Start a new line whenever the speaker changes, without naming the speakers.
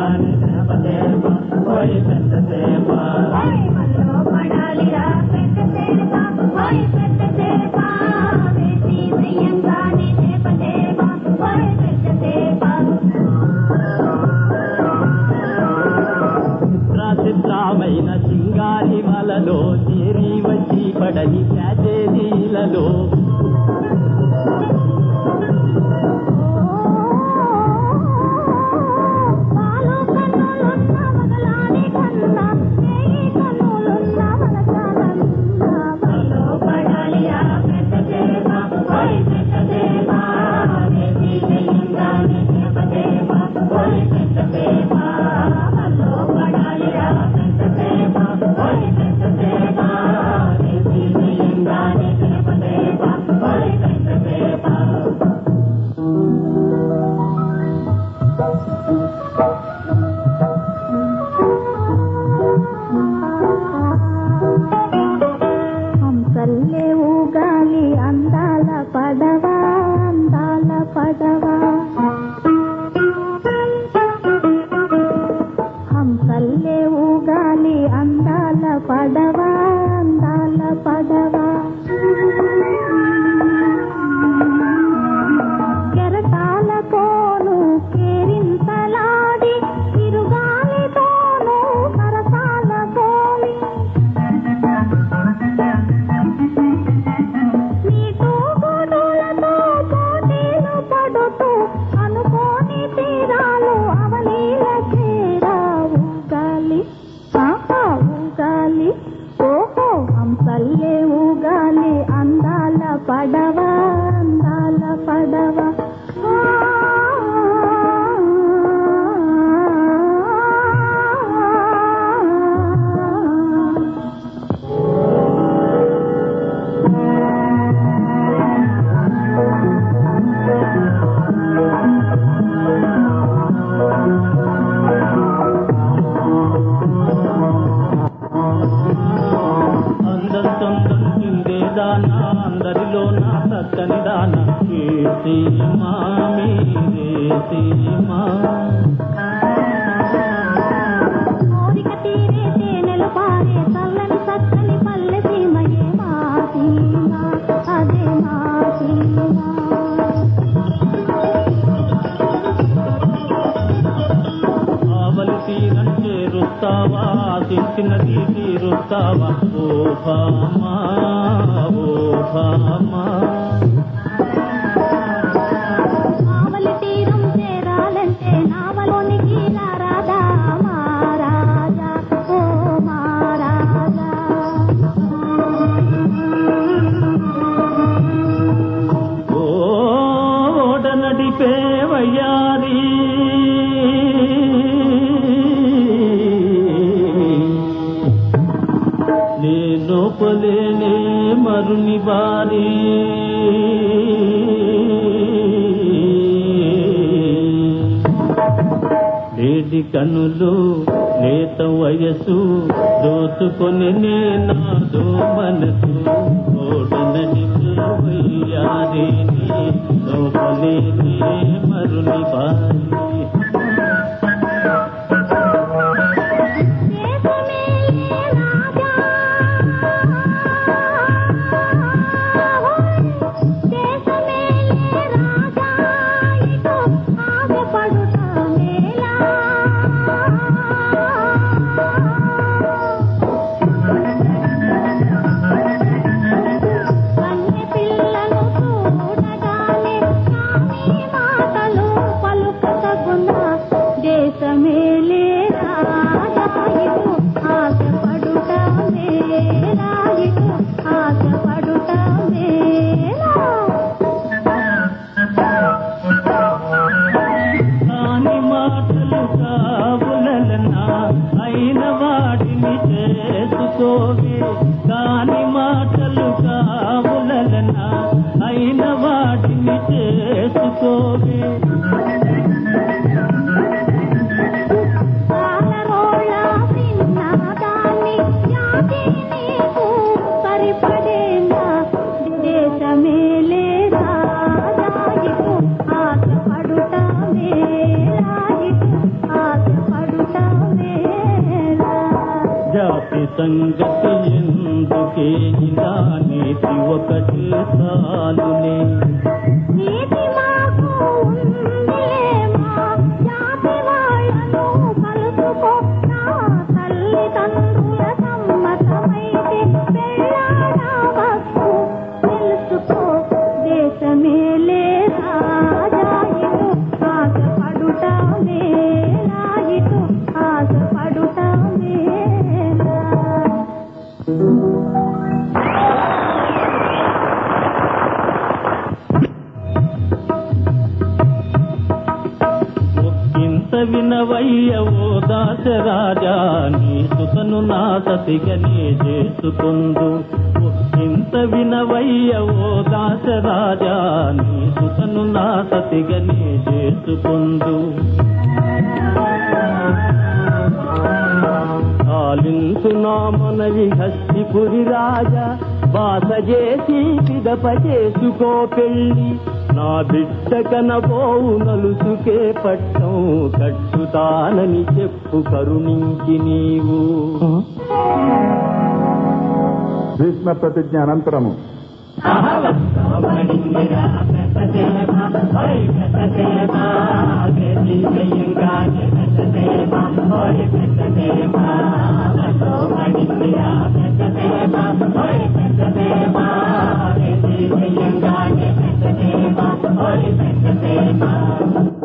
నిజంగానే సేవ సేవ ఓయ్ పెద్ద సేవ
ఓయ్ మనలో పడాలిరా పెద్ద సేవ ఓయ్ పెద్ద సేవ వేసి వెయ్యంగానే సేవ సేవ ఓయ్ పెద్ద సేవ
చిత్రచిత్రమైన సింగారి వలలో చేరి వచ్చి పడని ప్యాచేరీలలో
పాలు కన్నులున్న మగలాని కన్నా చేయి కన్నులున్న మగచాలన్నా మనలో పడాలిరా పెద్ద సేవ ఓయ్ పెద్ద సేవ వేసి వెయ్యంగానే సేవ సేవ ఓయ్ పెద్ద సేవ మనలో పడాలిరా పెద్ద సేవ ఓయ్ పెద్ద సేవ వేసి వెయ్యంగానే సేవ సేవ ఓయ్ పెద్ద సేవ హంసల్లే ఊగాలి అందాల పడవా అందాల పడవా హంసల్లే ఊగాలి అందాల పడవా అందాల పడవా కెరటాలతోనూ కేరింతలాడి తిరుగాలితోనూ సరసాల తోలి నీటు గోడులతో పోటీలు పడుతూ అనుకోని తీరాలు అవలీల చేరా ఊగాలి ఆహా ఊగాలి ఓహో హంసల్లే ఊగాలి అందాల పడవ అందాల పడవ
అందం సొంతం చిందేదానా అందరిలో నా చక్కని దానా ఏ సీమా మీరే సీమా
కోరిక తీరే తేనెలు పారే చల్లని చక్కని పల్లె సీమయే మా సీమ అదే మా సీమ
ఆవలి తీరం చేరుస్తావా ఆశించినది తీరుస్తావా ఓ భామా ఓ భామా
ఆవలి తీరం చేరాలంటే నావలోనికి రారాదా మా రాజా ఓ మా రాజా
ఓ ఓడ నడిపే వయ్యారి నే లోపలేనే మరుని బారి లేడి కనులు లేత వయసు దోచుకొని నేనాదో మనసు ఓడనడి వయ్యారి లోపలేనే మరుని బారి
దేశమేలే రాజా దేశమేలే రాజా ఇటు ఆగపడుట మేలా కన్నె పిల్లలు చూడగానే కాని మాటలు పలుకతగునా దేశమేలే రాజాయిటు ఆశపడుట మేలాయిటు ఆశపడుట మేలా
కాని మాటలు కావులనా అయిన వాటిని చేసుకోవే కాని మాటలు కావులనా అయిన వాటిని చేసుకోవే
పాలరోళ్ళ పిన్నదాన్ని జాతి నీకు సరిపడేనా దేశమేలే రాజాయికు ఆశపడుట మేలాయికు ఆశపడుట
ఖ్యాతి సంగతి ఎందుకే ఇలా నీతి ఒకటి చాలునే
నీతి మాకు ఉందిలేమా జాతి వాళ్ళను కలుసుకో నా తల్లిదండ్రుల సమ్మతమైతే పెళ్ళాడవచ్చు తెలుసుకో దేశమేలే రాజాయిటు ఆశపడుట మేలాయిటు ఆశపడుట మేలా
ఒక్కింత వినవయ్య ఓ దాసరాజా నీ సుతను నా సతిగనే చేసుకుందు ఒక్కింత వినవయ్య ఓ దాసరాజా నీ సుతను నా సతిగనే చేసుకుందు ఆలించు నా మనవి హస్తిపురి రాజా బాస చేసి పిదప చేసుకో పెళ్ళి నా బిడ్డ కనబోవు నలుసుకే పట్టం కట్టుతానని చెప్పు కరుణించి నీవు
భీష్మ ప్రతిజ్ఞ అనంతరము
పెద్ద